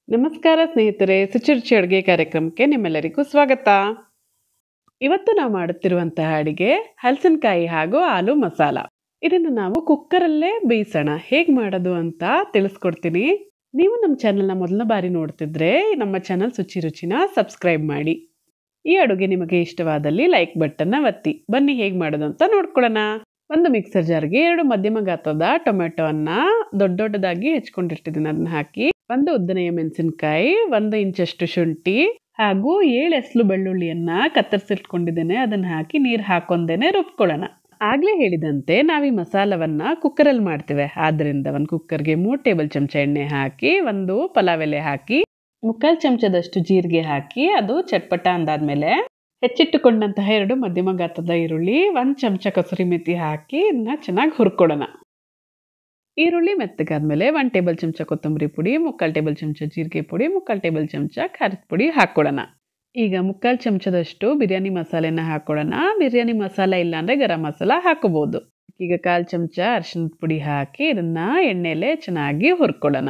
ನಮಸ್ಕಾರ ಸ್ನೇಹಿತರೆ ಸುಚಿರುಚಿ ಅಡುಗೆ ಕಾರ್ಯಕ್ರಮಕ್ಕೆ ನಿಮ್ಮೆಲ್ಲರಿಗೂ ಸ್ವಾಗತ ಇವತ್ತು ನಾವು ಮಾಡುತ್ತಿರುವಂತಹ ಅಡಿಗೆ ಹಲಸಿನಕಾಯಿ ಹಾಗೂ ಆಲೂ ಮಸಾಲ ಇದನ್ನು ನಾವು ಕುಕ್ಕರಲ್ಲೇ ಬೇಯಿಸೋಣ ಹೇಗೆ ಮಾಡೋದು ಅಂತ ತಿಳಿಸ್ಕೊಡ್ತೀನಿ ನೀವು ನಮ್ಮ ಚಾನಲ್ನ ಮೊದಲ ಬಾರಿ ನೋಡ್ತಿದ್ರೆ ನಮ್ಮ ಚಾನಲ್ ಸುಚಿ ರುಚಿನ ಸಬ್ಸ್ಕ್ರೈಬ್ ಮಾಡಿ ಈ ಅಡುಗೆ ನಿಮಗೆ ಇಷ್ಟವಾದಲ್ಲಿ ಲೈಕ್ ಬಟನ್ನ ಒತ್ತಿ ಬನ್ನಿ ಹೇಗೆ ಮಾಡೋದು ಅಂತ ನೋಡ್ಕೊಳ್ಳೋಣ ಒಂದು ಮಿಕ್ಸರ್ ಜಾರ್ಗೆ ಎರಡು ಮಧ್ಯಮ ಗಾತ್ರದ ಟೊಮೆಟೊವನ್ನ ದೊಡ್ಡ ದೊಡ್ಡದಾಗಿ ಹೆಚ್ಕೊಂಡಿರ್ತಿದ್ದೀನಿ ಅದನ್ನ ಹಾಕಿ ಒಂದು ಉದ್ದನೆಯ ಮೆಣಸಿನಕಾಯಿ ಒಂದು ಇಂಚಷ್ಟು ಶುಂಠಿ ಹಾಗೂ ಏಳು ಎಸ್ಲು ಬೆಳ್ಳುಳ್ಳಿಯನ್ನ ಕತ್ತರಿಸಿಟ್ಕೊಂಡಿದ್ದೇನೆ ಅದನ್ನ ಹಾಕಿ ನೀರು ಹಾಕೊಂಡೇನೆ ರುಬ್ಕೊಳ್ಳೋಣ ಆಗ್ಲೇ ಹೇಳಿದಂತೆ ನಾವು ಈ ಮಸಾಲವನ್ನ ಕುಕ್ಕರಲ್ಲಿ ಮಾಡ್ತೇವೆ ಆದ್ರಿಂದ ಒಂದು ಕುಕ್ಕರ್ಗೆ ಮೂರು ಟೇಬಲ್ ಚಮಚ ಎಣ್ಣೆ ಹಾಕಿ ಒಂದು ಪಲಾವ್ ಎಲೆ ಹಾಕಿ ಮುಕ್ಕಾಲು ಚಮಚದಷ್ಟು ಜೀರಿಗೆ ಹಾಕಿ ಅದು ಚಟ್ಪಟ ಅಂದಾದ್ಮೇಲೆ ಹೆಚ್ಚಿಟ್ಟುಕೊಂಡಂತಹ ಎರಡು ಮಧ್ಯಮ ಗಾತ್ರದ ಈರುಳ್ಳಿ ಒಂದು ಚಮಚ ಕಸೂರಿ ಮೆಥಿ ಹಾಕಿ ಇದನ್ನ ಚೆನ್ನಾಗಿ ಹುರ್ಕೊಡೋಣ ಈರುಳ್ಳಿ ಮೆತ್ತಗಾದ್ಮೇಲೆ ಒಂದು ಟೇಬಲ್ ಚಮಚ ಕೊತ್ತಂಬರಿ ಪುಡಿ ಮುಕ್ಕಾಲು ಟೇಬಲ್ ಚಮಚ ಜೀರಿಗೆ ಪುಡಿ ಮುಕ್ಕಾಲು ಟೇಬಲ್ ಚಮಚ ಖಾರದ ಪುಡಿ ಹಾಕ್ಕೊಡೋಣ ಈಗ ಮುಕ್ಕಾಲು ಚಮಚದಷ್ಟು ಬಿರಿಯಾನಿ ಮಸಾಲೆನ ಹಾಕ್ಕೊಡೋಣ ಬಿರಿಯಾನಿ ಮಸಾಲ ಇಲ್ಲಾಂದರೆ ಗರಂ ಮಸಾಲ ಹಾಕೋಬಹುದು ಈಗ ಕಾಲು ಚಮಚ ಅರಿಶಿಣದ ಪುಡಿ ಹಾಕಿ ಇದನ್ನ ಎಣ್ಣೆಲೆ ಚೆನ್ನಾಗಿ ಹುರ್ಕೊಡೋಣ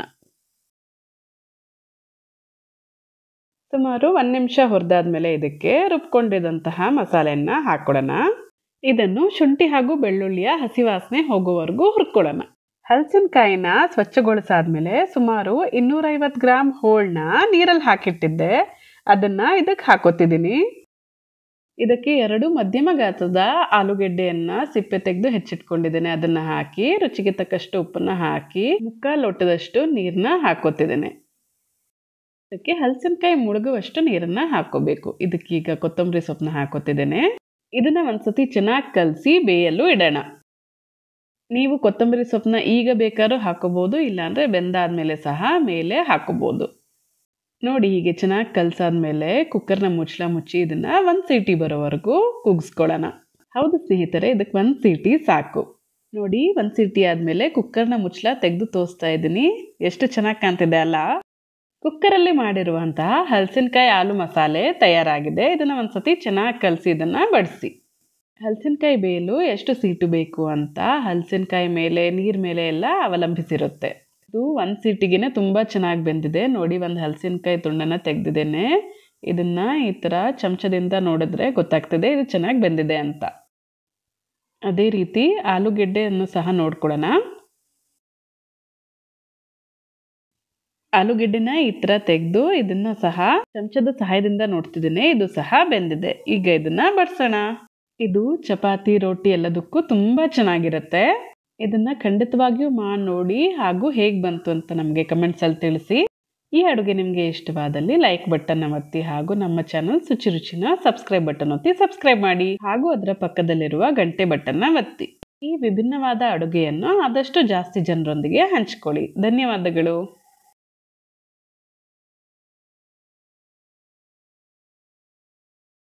ಸುಮಾರು ಒಂದು ನಿಮಿಷ ಹುರಿದಾದ್ಮೇಲೆ ಇದಕ್ಕೆ ರುಬ್ಕೊಂಡಿದಂತಹ ಮಸಾಲೆಯನ್ನ ಹಾಕ್ಕೊಡೋಣ ಇದನ್ನು ಶುಂಠಿ ಹಾಗೂ ಬೆಳ್ಳುಳ್ಳಿಯ ಹಸಿ ವಾಸನೆ ಹೋಗುವವರೆಗೂ ಹುರ್ಕೊಡೋಣ ಹಲಸಿನಕಾಯಿನ ಸ್ವಚ್ಛಗೊಳಿಸಾದ್ಮೇಲೆ ಸುಮಾರು ಇನ್ನೂರೈವತ್ತು ಗ್ರಾಮ್ ಹೋಳನ್ನ ನೀರಲ್ಲಿ ಹಾಕಿಟ್ಟಿದ್ದೆ ಅದನ್ನ ಇದಕ್ಕೆ ಹಾಕೋತಿದ್ದೀನಿ ಇದಕ್ಕೆ ಎರಡು ಮಧ್ಯಮ ಗಾತ್ರದ ಆಲೂಗೆಡ್ಡೆಯನ್ನ ಸಿಪ್ಪೆ ತೆಗೆದು ಹೆಚ್ಚಿಟ್ಕೊಂಡಿದ್ದೇನೆ ಅದನ್ನ ಹಾಕಿ ರುಚಿಗೆ ತಕ್ಕಷ್ಟು ಉಪ್ಪನ್ನ ಹಾಕಿ ಮುಕ್ಕಾಲು ಲೋಟದಷ್ಟು ನೀರನ್ನ ಹಾಕೋತಿದ್ದೇನೆ ಇದಕ್ಕೆ ಹಲಸಿನಕಾಯಿ ಮುಳುಗುವಷ್ಟು ನೀರನ್ನ ಹಾಕೋಬೇಕು ಇದಕ್ಕೀಗ ಕೊತ್ತಂಬರಿ ಸೊಪ್ಪನ್ನ ಹಾಕೋತಿದ್ದೇನೆ ಇದನ್ನ ಒಂದ್ಸತಿ ಚೆನ್ನಾಗಿ ಕಲಸಿ ಬೇಯಲು ಇಡೋಣ ನೀವು ಕೊತ್ತಂಬರಿ ಸೊಪ್ಪನ್ನ ಈಗ ಬೇಕಾದ್ರೂ ಹಾಕೋಬಹುದು ಇಲ್ಲಾಂದ್ರೆ ಬೆಂದಾದ್ಮೇಲೆ ಸಹ ಮೇಲೆ ಹಾಕೋಬಹುದು ನೋಡಿ ಹೀಗೆ ಚೆನ್ನಾಗಿ ಕಲಸಾದ್ಮೇಲೆ ಕುಕ್ಕರ್ನ ಮುಚ್ಚಳ ಮುಚ್ಚಿ ಇದನ್ನ ಒಂದು ಸೀಟಿ ಬರೋವರೆಗೂ ಕುಗ್ಸ್ಕೊಳ್ಳೋಣ ಹೌದು ಸ್ನೇಹಿತರೆ ಇದಕ್ಕೆ ಒಂದು ಸೀಟಿ ಸಾಕು ನೋಡಿ ಒಂದು ಸೀಟಿ ಆದಮೇಲೆ ಕುಕ್ಕರ್ನ ಮುಚ್ಚಳ ತೆಗೆದು ತೋರಿಸ್ತಾ ಇದ್ದೀನಿ ಎಷ್ಟು ಚೆನ್ನಾಗಿ ಕಾಣ್ತಿದೆ ಅಲ್ಲ ಕುಕ್ಕರಲ್ಲಿ ಮಾಡಿರುವಂತಹ ಹಲಸಿನಕಾಯಿ ಆಲೂ ಮಸಾಲೆ ತಯಾರಾಗಿದೆ ಇದನ್ನು ಒಂದ್ಸತಿ ಚೆನ್ನಾಗಿ ಕಲಸಿ ಇದನ್ನು ಬಡಿಸಿ ಹಲಸಿನಕಾಯಿ ಬೇಯಲು ಎಷ್ಟು ಸೀಟು ಬೇಕು ಅಂತ ಹಲಸಿನಕಾಯಿ ಮೇಲೆ ನೀರ್ ಮೇಲೆ ಎಲ್ಲ ಅವಲಂಬಿಸಿರುತ್ತೆ ಇದು ಒಂದು ಸೀಟಿಗೆನೆ ತುಂಬ ಚೆನ್ನಾಗಿ ಬೆಂದಿದೆ ನೋಡಿ ಒಂದು ಹಲಸಿನಕಾಯಿ ತುಂಡನ್ನ ತೆಗೆದಿದ್ದೇನೆ ಇದನ್ನ ಈ ಥರ ಚಮಚದಿಂದ ನೋಡಿದ್ರೆ ಗೊತ್ತಾಗ್ತದೆ ಇದು ಚೆನ್ನಾಗಿ ಬೆಂದಿದೆ ಅಂತ ಅದೇ ರೀತಿ ಆಲೂಗೆಡ್ಡೆಯನ್ನು ಸಹ ನೋಡ್ಕೊಳ್ಳೋಣ ಆಲೂಗೆಡ್ಡೆನ ಈ ಥರ ತೆಗೆದು ಇದನ್ನ ಸಹ ಚಮಚದ ಸಹಾಯದಿಂದ ನೋಡ್ತಿದ್ದೇನೆ ಇದು ಸಹ ಬೆಂದಿದೆ ಈಗ ಇದನ್ನ ಬಡ್ಸೋಣ ಇದು ಚಪಾತಿ ರೋಟಿ ಎಲ್ಲದಕ್ಕೂ ತುಂಬ ಚೆನ್ನಾಗಿರುತ್ತೆ ಇದನ್ನ ಖಂಡಿತವಾಗಿಯೂ ಮಾಡಿ ನೋಡಿ ಹಾಗೂ ಹೇಗೆ ಬಂತು ಅಂತ ನಮಗೆ ಕಮೆಂಟ್ಸಲ್ಲಿ ತಿಳಿಸಿ ಈ ಅಡುಗೆ ನಿಮಗೆ ಇಷ್ಟವಾದಲ್ಲಿ ಲೈಕ್ ಬಟನ್ ಒತ್ತಿ ಹಾಗೂ ನಮ್ಮ ಚಾನಲ್ ಸುಚಿ ರುಚಿನ ಸಬ್ಸ್ಕ್ರೈಬ್ ಬಟನ್ ಒತ್ತಿ ಸಬ್ಸ್ಕ್ರೈಬ್ ಮಾಡಿ ಹಾಗೂ ಅದರ ಪಕ್ಕದಲ್ಲಿರುವ ಗಂಟೆ ಬಟನ್ನ ಒತ್ತಿ ಈ ವಿಭಿನ್ನವಾದ ಅಡುಗೆಯನ್ನು ಆದಷ್ಟು ಜಾಸ್ತಿ ಜನರೊಂದಿಗೆ ಹಂಚಿಕೊಳ್ಳಿ ಧನ್ಯವಾದಗಳು